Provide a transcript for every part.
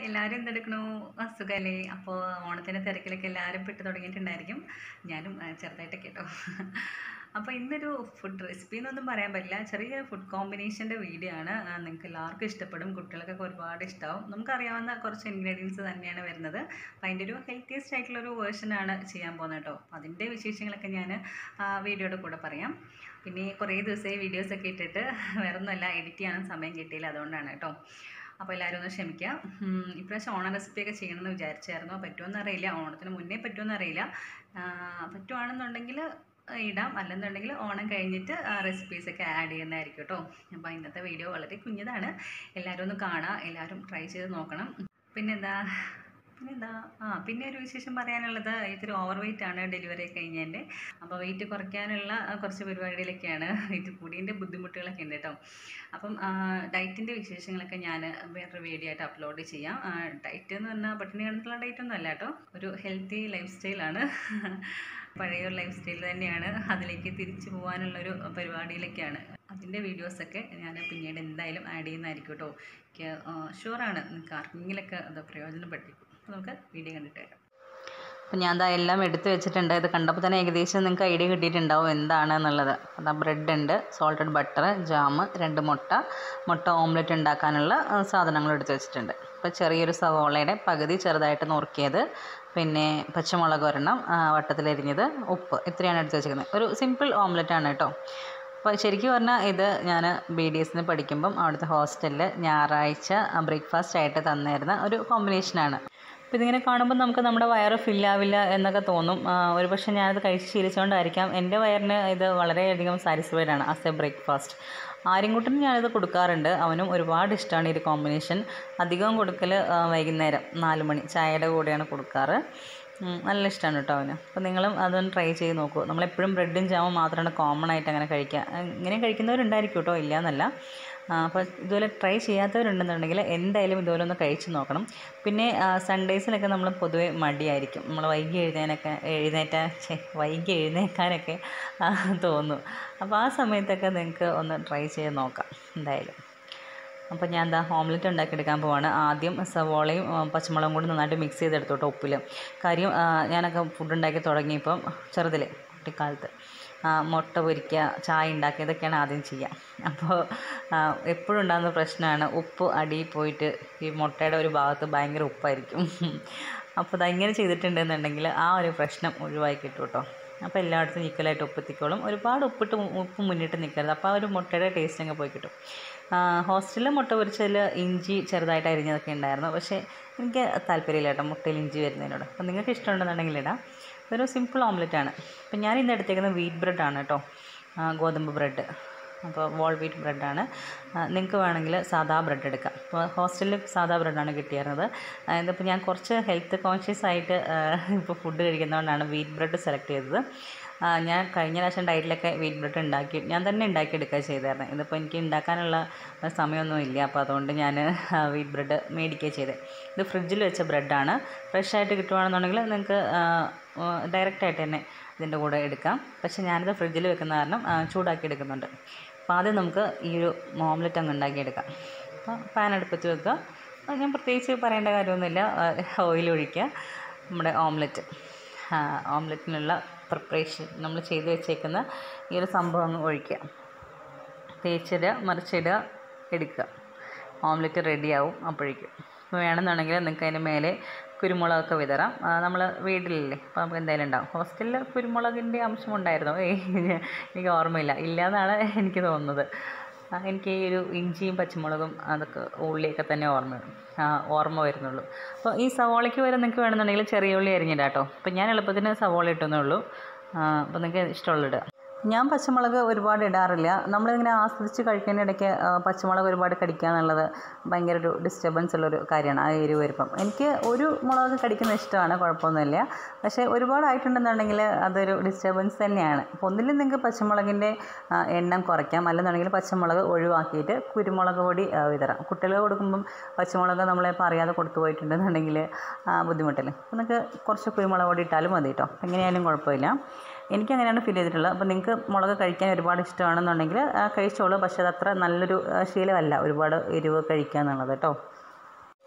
എല്ലാവരും എന്തെടുക്കണു അസുഖമല്ലേ അപ്പോൾ ഓണത്തിൻ്റെ തിരക്കിലൊക്കെ എല്ലാവരും പെട്ട് തുടങ്ങിയിട്ടുണ്ടായിരിക്കും ഞാനും ആ, ചെറുതായിട്ടൊക്കെ കേട്ടോ അപ്പോൾ ഇന്നൊരു ഫുഡ് റെസിപ്പി എന്നൊന്നും പറയാൻ പറ്റില്ല ചെറിയ ഫുഡ് കോമ്പിനേഷൻ്റെ വീഡിയോ ആണ് ആ, നിങ്ങൾക്ക് എല്ലാവർക്കും ഇഷ്ടപ്പെടും കുട്ടികൾക്കൊക്കെ ഒരുപാട് ഇഷ്ടമാവും നമുക്കറിയാവുന്ന കുറച്ച് ഇൻഗ്രീഡിയൻസ് തന്നെയാണ് വരുന്നത് അപ്പോൾ അതിൻ്റെ ഒരു ഹെൽത്തിയസ്റ്റ് ആയിട്ടുള്ളൊരു വേർഷനാണ് ചെയ്യാൻ പോകുന്നത് കേട്ടോ അപ്പോൾ അതിൻ്റെ വിശേഷങ്ങളൊക്കെ ഞാൻ വീഡിയോയുടെ കൂടെ പറയാം പിന്നെ കുറേ ദിവസമായി വീഡിയോസൊക്കെ ഇട്ടിട്ട് വേറെ ഒന്നുമല്ല എഡിറ്റ് ചെയ്യാനും സമയം കിട്ടിയില്ല അതുകൊണ്ടാണ് കേട്ടോ അപ്പോൾ എല്ലാവരും ഒന്ന് ക്ഷമിക്കുക ഉം, ഇപ്രാവശ്യം ഓണ റെസിപ്പിയൊക്കെ ചെയ്യണമെന്ന് വിചാരിച്ചായിരുന്നു പറ്റുമെന്ന് അറിയില്ല ഓണത്തിന് മുന്നേ പറ്റുമെന്ന് അറിയില്ല ആ, പറ്റുവാണെന്നുണ്ടെങ്കിൽ ഇടാം അല്ലെന്നുണ്ടെങ്കിൽ ഓണം കഴിഞ്ഞിട്ട് റെസിപ്പീസൊക്കെ ആഡ് ചെയ്യുന്നതായിരിക്കും കേട്ടോ അപ്പോൾ ഇന്നത്തെ വീഡിയോ വളരെ കുഞ്ഞതാണ് എല്ലാവരും ഒന്ന് കാണുക എല്ലാവരും ട്രൈ ചെയ്ത് നോക്കണം പിന്നെന്താ പിന്നെന്താ ആ പിന്നെ ഒരു വിശേഷം പറയാനുള്ളത് ഇത്തിരി ഓവർ വെയിറ്റ് ആണ് ഡെലിവറി കഴിഞ്ഞതിൻ്റെ അപ്പോൾ വെയിറ്റ് കുറയ്ക്കാനുള്ള ആ, കുറച്ച് പരിപാടികളൊക്കെയാണ് വെയിറ്റ് കൂടിയതിൻ്റെ ബുദ്ധിമുട്ടുകളൊക്കെ ഉണ്ട് കേട്ടോ അപ്പം ഡയറ്റിൻ്റെ വിശേഷങ്ങളൊക്കെ ഞാൻ വേറൊരു വീഡിയോ ആയിട്ട് അപ്ലോഡ് ചെയ്യാം ഡയറ്റ് എന്ന് പറഞ്ഞാൽ പട്ടിണി കിടന്നിട്ടുള്ള ഡയറ്റ് ഒന്നും അല്ല കേട്ടോ ഒരു ഹെൽത്തി ലൈഫ് സ്റ്റൈലാണ് പഴയ ഒരു ലൈഫ് സ്റ്റൈൽ തന്നെയാണ് അതിലേക്ക് തിരിച്ചു പോകാനുള്ളൊരു പരിപാടിയിലൊക്കെയാണ് അതിൻ്റെ വീഡിയോസൊക്കെ ഞാൻ പിന്നീട് എന്തായാലും ആഡ് ചെയ്യുന്നതായിരിക്കും കേട്ടോ എനിക്ക് ഷുവറാണ് നിങ്ങൾക്ക് ആർക്കെങ്കിലൊക്കെ അത് പ്രയോജനപ്പെട്ടിരിക്കും അപ്പോൾ നമുക്ക് വീഡിയോ കണ്ടിട്ട് വരാം അപ്പം ഞാൻ ദാ എല്ലാം എടുത്ത് വെച്ചിട്ടുണ്ട് ഇത് കണ്ടപ്പോൾ തന്നെ ഏകദേശം നിങ്ങൾക്ക് ഐഡിയ കിട്ടിയിട്ടുണ്ടാവും എന്താണ് എന്നുള്ളത് അതാ ബ്രെഡ് ഉണ്ട് സോൾട്ടഡ് ബട്ടർ ജാം രണ്ട് മുട്ട മുട്ട ഓംലെറ്റ് ഉണ്ടാക്കാനുള്ള ആ, സാധനങ്ങൾ എടുത്ത് വെച്ചിട്ടുണ്ട് അപ്പോൾ ചെറിയൊരു സവോളയുടെ പകുതി ചെറുതായിട്ട് നുറുക്കിയത് പിന്നെ പച്ചമുളക് ഒരെണ്ണം ആ, വട്ടത്തിലരിഞ്ഞത് ഉപ്പ് ഇത്രയാണ് എടുത്ത് വെച്ചിരിക്കുന്നത് ഒരു സിമ്പിൾ ഓംലെറ്റ് ആണ് കേട്ടോ അപ്പോൾ ശരിക്കും പറഞ്ഞാൽ ഇത് ഞാൻ ബി ഡി എസിന് പഠിക്കുമ്പം അവിടുത്തെ ഹോസ്റ്റലിൽ ഞായറാഴ്ച ബ്രേക്ക്ഫാസ്റ്റ് ആയിട്ട് തന്നിരുന്ന ഒരു കോമ്പിനേഷനാണ് അപ്പോൾ ഇതിങ്ങനെ കാണുമ്പോൾ നമുക്ക് നമ്മുടെ വയറ് ഫില്ലാവില്ല എന്നൊക്കെ തോന്നും ആ, ഒരു പക്ഷേ ഞാനത് കഴിച്ച് ശീലിച്ചുകൊണ്ടായിരിക്കാം എൻ്റെ വയറിന് ഇത് വളരെയധികം സാറ്റിസ്ഫൈഡ് ആണ് ആസ് എ ബ്രേക്ക്ഫാസ്റ്റ് ആര്യൻകുട്ടനും ഞാനിത് കൊടുക്കാറുണ്ട് അവനും ഒരുപാട് ഇഷ്ടമാണ് ഈ ഒരു കോമ്പിനേഷൻ അധികം കൊടുക്കൽ വൈകുന്നേരം നാല് മണി ചായയുടെ കൂടെയാണ് കൊടുക്കാറ് ഉം, നല്ല ഇഷ്ടമാണ് കേട്ടോ അവന് അപ്പോൾ നിങ്ങളും അതൊന്ന് ട്രൈ ചെയ്ത് നോക്കൂ നമ്മളെപ്പോഴും ബ്രെഡും ജാമും മാത്രമാണ് കോമൺ ആയിട്ട് അങ്ങനെ കഴിക്കുക ഇങ്ങനെ കഴിക്കുന്നവരുണ്ടായിരിക്കും കേട്ടോ ഇല്ല എന്നല്ല അപ്പോൾ ഇതുപോലെ ട്രൈ ചെയ്യാത്തവരുണ്ടെന്നുണ്ടെങ്കിൽ എന്തായാലും ഇതുപോലെ ഒന്ന് കഴിച്ച് നോക്കണം പിന്നെ സൺഡേസിലൊക്കെ നമ്മൾ പൊതുവെ മടിയായിരിക്കും നമ്മൾ വൈകി എഴുന്നേനൊക്കെ എഴുന്നേറ്റാ ഛെ, വൈകി എഴുന്നേക്കാനൊക്കെ ആ, തോന്നും അപ്പോൾ ആ സമയത്തൊക്കെ നിങ്ങൾക്ക് ഒന്ന് ട്രൈ ചെയ്ത് നോക്കാം എന്തായാലും അപ്പോൾ ഞാൻ എന്താ ഓംലെറ്റ് ഉണ്ടാക്കിയെടുക്കാൻ പോവാണ് ആദ്യം സവോളയും ആ, പച്ചമുളകും കൂടി നന്നായിട്ട് മിക്സ് ചെയ്തെടുത്തോട്ടെ ഉപ്പിൽ കാര്യം ആ, ഞാനൊക്കെ ഫുഡ് ഉണ്ടാക്കി തുടങ്ങിയപ്പം ചെറുതിൽ കുട്ടിക്കാലത്ത് ആ, മുട്ട പൊരിക്കുക ചായ ഉണ്ടാക്കുക ഇതൊക്കെയാണ് ആദ്യം ചെയ്യുക അപ്പോൾ എപ്പോഴും ഉണ്ടാകുന്ന പ്രശ്നമാണ് ഉപ്പ് അടിയിൽ പോയിട്ട് ഈ മുട്ടയുടെ ഒരു ഭാഗത്ത് ഭയങ്കര ഉപ്പായിരിക്കും അപ്പോൾ അതങ്ങനെ ചെയ്തിട്ടുണ്ടെന്നുണ്ടെങ്കിൽ ആ ഒരു പ്രശ്നം ഒഴിവാക്കി കിട്ടും കേട്ടോ അപ്പോൾ എല്ലായിടത്തും ഈക്വലായിട്ട് ഉപ്പെത്തിക്കോളും ഒരുപാട് ഉപ്പിട്ട് മു- ഉപ്പ് മുന്നിട്ട് നിൽക്കരുത് അപ്പോൾ ആ ഒരു മുട്ടയുടെ ടേസ്റ്റ് അങ്ങ് പോയി കിട്ടും ഹോസ്റ്റലിൽ മുട്ട പൊരിച്ചതിൽ ഇഞ്ചി ചെറുതായിട്ട് അരിഞ്ഞതൊക്കെ ഉണ്ടായിരുന്നു പക്ഷേ എനിക്ക് താല്പര്യമില്ല കേട്ടോ മുട്ടയിൽ ഇഞ്ചി വരുന്നതിനോട് അപ്പോൾ നിങ്ങൾക്ക് ഇഷ്ടമുണ്ടെന്നുണ്ടെങ്കിൽ ഇടാം ഇതൊരു സിമ്പിൾ ഓംലെറ്റ് ആണ് അപ്പോൾ ഞാൻ ഇന്ന് എടുത്തേക്കുന്നത് വീറ്റ് ബ്രെഡാണ് കേട്ടോ ആ, ഗോതമ്പ് ബ്രെഡ് അപ്പോൾ വോൾ വീറ്റ് ബ്രെഡാണ് നിങ്ങൾക്ക് വേണമെങ്കിൽ സാദാ ബ്രെഡ് എടുക്കാം അപ്പോൾ ഹോസ്റ്റലിൽ സാദാ ബ്രെഡാണ് കിട്ടിയിരുന്നത് ഇതിപ്പോൾ ഞാൻ കുറച്ച് ഹെൽത്ത് കോൺഷ്യസ് ആയിട്ട് ഇപ്പോൾ ഫുഡ് കഴിക്കുന്നതുകൊണ്ടാണ് വീറ്റ് ബ്രെഡ് സെലക്ട് ചെയ്തത് ആ, ഞാൻ കഴിഞ്ഞ പ്രാവശ്യം ഡയറ്റിലൊക്കെ വീറ്റ് ബ്രെഡ് ഉണ്ടാക്കി ഞാൻ തന്നെ ഉണ്ടാക്കിയെടുക്കുക ചെയ്തായിരുന്നു ഇതിപ്പോൾ എനിക്ക് ഉണ്ടാക്കാനുള്ള സമയമൊന്നും ഇല്ല അപ്പോൾ അതുകൊണ്ട് ഞാൻ വീറ്റ് ബ്രെഡ് മേടിക്കുക ചെയ്തത് ഇത് ഫ്രിഡ്ജിൽ വെച്ച ബ്രെഡാണ് ഫ്രഷ് ആയിട്ട് കിട്ടുവാണെന്നുണ്ടെങ്കിൽ നിങ്ങൾക്ക് ഡയറക്റ്റായിട്ട് തന്നെ ഇതിൻ്റെ കൂടെ എടുക്കാം പക്ഷേ ഞാനിത് ഫ്രിഡ്ജിൽ വെക്കുന്ന കാരണം ആ, ചൂടാക്കി എടുക്കുന്നുണ്ട് അപ്പോൾ ആദ്യം നമുക്ക് ഈ ഒരു ഓംലെറ്റ് അങ്ങ് ഉണ്ടാക്കിയെടുക്കാം അപ്പോൾ പാൻ അടുപ്പത്ത് വെക്കുക അത് ഞാൻ പ്രത്യേകിച്ച് പറയേണ്ട കാര്യമൊന്നുമില്ല ഓയിൽ ഒഴിക്കുക നമ്മുടെ ഓംലെറ്റ് ഓംലെറ്റിനുള്ള പ്രിപ്പറേഷൻ നമ്മൾ ചെയ്ത് വെച്ചേക്കുന്ന ഈ ഒരു സംഭവം അങ്ങ് ഒഴിക്കുക തേച്ചിടുക മറിച്ചിടുക എടുക്കുക ഓംലെറ്റ് റെഡിയാവും അപ്പോഴേക്കും അപ്പോൾ വേണമെന്നുണ്ടെങ്കിൽ നിങ്ങൾക്ക് അതിൻ്റെ മേലെ കുരുമുളകൊക്കെ വിതറാം നമ്മൾ വീട്ടിലില്ലേ അപ്പോൾ നമുക്ക് എന്തായാലും ഉണ്ടാവും ഹോസ്റ്റലിൽ കുരുമുളകിൻ്റെ അംശം ഉണ്ടായിരുന്നോ ഏയ് എനിക്ക് ഓർമ്മയില്ല ഇല്ല എന്നാണ് എനിക്ക് തോന്നുന്നത് ആ, എനിക്ക് ഈ ഒരു ഇഞ്ചിയും പച്ചമുളകും അതൊക്കെ ഉള്ളിയൊക്കെ തന്നെ ഓർമ്മ വരും. ആ, ഓർമ്മ വരുന്നുള്ളൂ അപ്പോൾ ഈ സവോളയ്ക്ക് വരെ നിങ്ങൾക്ക് വേണമെന്നുണ്ടെങ്കിൽ ചെറിയ ഉള്ളി അരിഞ്ഞിടാം കേട്ടോ അപ്പോൾ ഞാൻ എളുപ്പത്തിന് സവോള ഇട്ടെന്നേ ഉള്ളൂ ആ, അപ്പോൾ നിങ്ങൾക്ക് ഇഷ്ടമുള്ള ഇടുക ഞാൻ പച്ചമുളക് ഒരുപാട് ഇടാറില്ല നമ്മളിങ്ങനെ ആസ്വദിച്ച് കഴിക്കുന്നതിനിടയ്ക്ക് ആ, പച്ചമുളക് ഒരുപാട് കടിക്കുക എന്നുള്ളത് ഭയങ്കര ഒരു ഡിസ്റ്റർബൻസ് ഉള്ളൊരു കാര്യമാണ് ആ എരിവ് വരുമ്പം എനിക്ക് ഒരു മുളക് കടിക്കുന്നത് ഇഷ്ടമാണ് കുഴപ്പമൊന്നുമില്ല പക്ഷേ ഒരുപാടായിട്ടുണ്ടെന്നുണ്ടെങ്കിൽ അതൊരു ഡിസ്റ്റർബൻസ് തന്നെയാണ് അപ്പോൾ ഒന്നിലും നിങ്ങൾക്ക് പച്ചമുളകിൻ്റെ ആ, എണ്ണം കുറയ്ക്കാം അല്ലെന്നുണ്ടെങ്കിൽ പച്ചമുളക് ഒഴിവാക്കിയിട്ട് കുരുമുളക് പൊടി ആ, വിതറാം കുട്ടികൾ കൊടുക്കുമ്പം പച്ചമുളക് നമ്മളിപ്പോൾ അറിയാതെ കൊടുത്തു പോയിട്ടുണ്ടെന്നുണ്ടെങ്കിൽ ആ, ബുദ്ധിമുട്ടല്ലേ അപ്പോൾ നിങ്ങൾക്ക് കുറച്ച് കുരുമുളക് പൊടി ഇട്ടാലും മതി കേട്ടോ എങ്ങനെയായാലും കുഴപ്പമില്ല എനിക്കങ്ങനെയാണ് ഫീൽ ചെയ്തിട്ടുള്ളത് അപ്പോൾ നിങ്ങൾക്ക് മുളക് കഴിക്കാൻ ഒരുപാട് ഇഷ്ടമാണെന്നുണ്ടെങ്കിൽ ആ, കഴിച്ചോളൂ പക്ഷേ അത് അത്ര നല്ലൊരു ആ, ശീലമല്ല ഒരുപാട് എരിവ് കഴിക്കുക എന്നുള്ളത് കേട്ടോ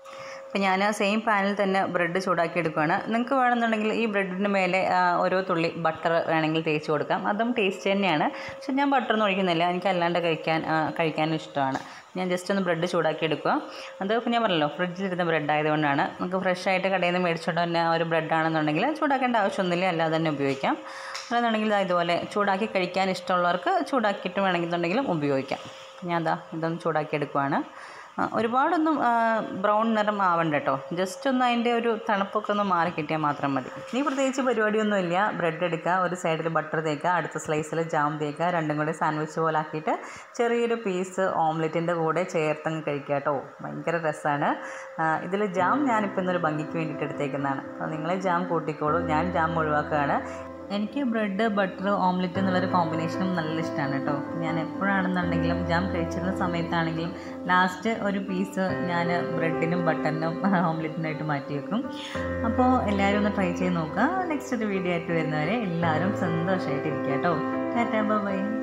അപ്പോൾ ഞാൻ ആ സെയിം പാനിൽ തന്നെ ബ്രെഡ് ചൂടാക്കി എടുക്കുകയാണ് നിങ്ങൾക്ക് വേണമെന്നുണ്ടെങ്കിൽ ഈ ബ്രെഡിന് മേലെ ആ, ഓരോ തുള്ളി ബട്ടർ വേണമെങ്കിൽ തേച്ച് കൊടുക്കാം അതും ടേസ്റ്റ് തന്നെയാണ് പക്ഷെ ഞാൻ ബട്ടറൊന്നും ഒഴിക്കുന്നില്ല എനിക്ക് അല്ലാണ്ട് കഴിക്കാൻ ആ, കഴിക്കാനും ഇഷ്ടമാണ് ഞാൻ ജസ്റ്റ് ഒന്ന് ബ്രെഡ് ചൂടാക്കി എടുക്കുക അത് ഇപ്പോൾ ഞാൻ പറഞ്ഞല്ലോ ഫ്രിഡ്ജിലിരുന്ന ബ്രെഡ് ആയതുകൊണ്ടാണ് നമുക്ക് ഫ്രഷ് ആയിട്ട് കടയിൽ നിന്ന് മേടിച്ചുകൊണ്ട് തന്നെ ആ ഒരു ബ്രെഡ് ആണെന്നുണ്ടെങ്കിൽ ചൂടാക്കേണ്ട ആവശ്യമൊന്നുമില്ല അല്ലാതെ തന്നെ ഉപയോഗിക്കാം അല്ലാന്നുണ്ടെങ്കിൽ ദാ ഇതുപോലെ ചൂടാക്കി കഴിക്കാൻ ഇഷ്ടമുള്ളവർക്ക് ചൂടാക്കിയിട്ട് വേണമെന്നുണ്ടെങ്കിലും ഉപയോഗിക്കാം ഞാൻ അതാ ഇതൊന്ന് ചൂടാക്കി എടുക്കുവാണ് ആ, ഒരുപാടൊന്നും ബ്രൗൺ നിറം ആവണ്ട കേട്ടോ ജസ്റ്റ് ഒന്ന് അതിൻ്റെ ഒരു തണുപ്പൊക്കെ ഒന്ന് മാറി കിട്ടിയാൽ മാത്രം മതി ഇനി പ്രത്യേകിച്ച് പരിപാടിയൊന്നുമില്ല ബ്രെഡ് എടുക്കുക ഒരു സൈഡിൽ ബട്ടർ തേക്കുക അടുത്ത സ്ലൈസിൽ ജാം തേക്കുക രണ്ടും കൂടി സാൻഡ്വിച്ച് പോലെ ആക്കിയിട്ട് ചെറിയൊരു പീസ് ഓംലെറ്റിൻ്റെ കൂടെ ചേർത്തങ്ങ് കഴിക്കുക കേട്ടോ ഭയങ്കര രസമാണ് ഇതിൽ ജാം ഞാനിപ്പോൾ ഇന്നൊരു ഭംഗിക്ക് വേണ്ടിയിട്ട് എടുത്തേക്കുന്നതാണ് അപ്പോൾ നിങ്ങൾ ജാം കൂട്ടിക്കോളൂ ഞാൻ ജാം ഒഴിവാക്കുകയാണ് എനിക്ക് ബ്രെഡ് ബട്ടർ ഓംലെറ്റ് എന്നുള്ളൊരു കോമ്പിനേഷനും നല്ല ഇഷ്ടമാണ് കേട്ടോ ഞാൻ എപ്പോഴാണെന്നുണ്ടെങ്കിലും ജാം കഴിച്ചിരുന്ന സമയത്താണെങ്കിലും ലാസ്റ്റ് ഒരു പീസ് ഞാൻ ബ്രെഡിനും ബട്ടറിനും ഓംലെറ്റിനായിട്ട് മാറ്റി വെക്കും അപ്പോൾ എല്ലാവരും ഒന്ന് ട്രൈ ചെയ്ത് നോക്കുക നെക്സ്റ്റ് ഒരു വീഡിയോ ആയിട്ട് വരുന്നവരെ എല്ലാവരും സന്തോഷമായിട്ടിരിക്കുക കേട്ടോ ടാറ്റാ ബൈ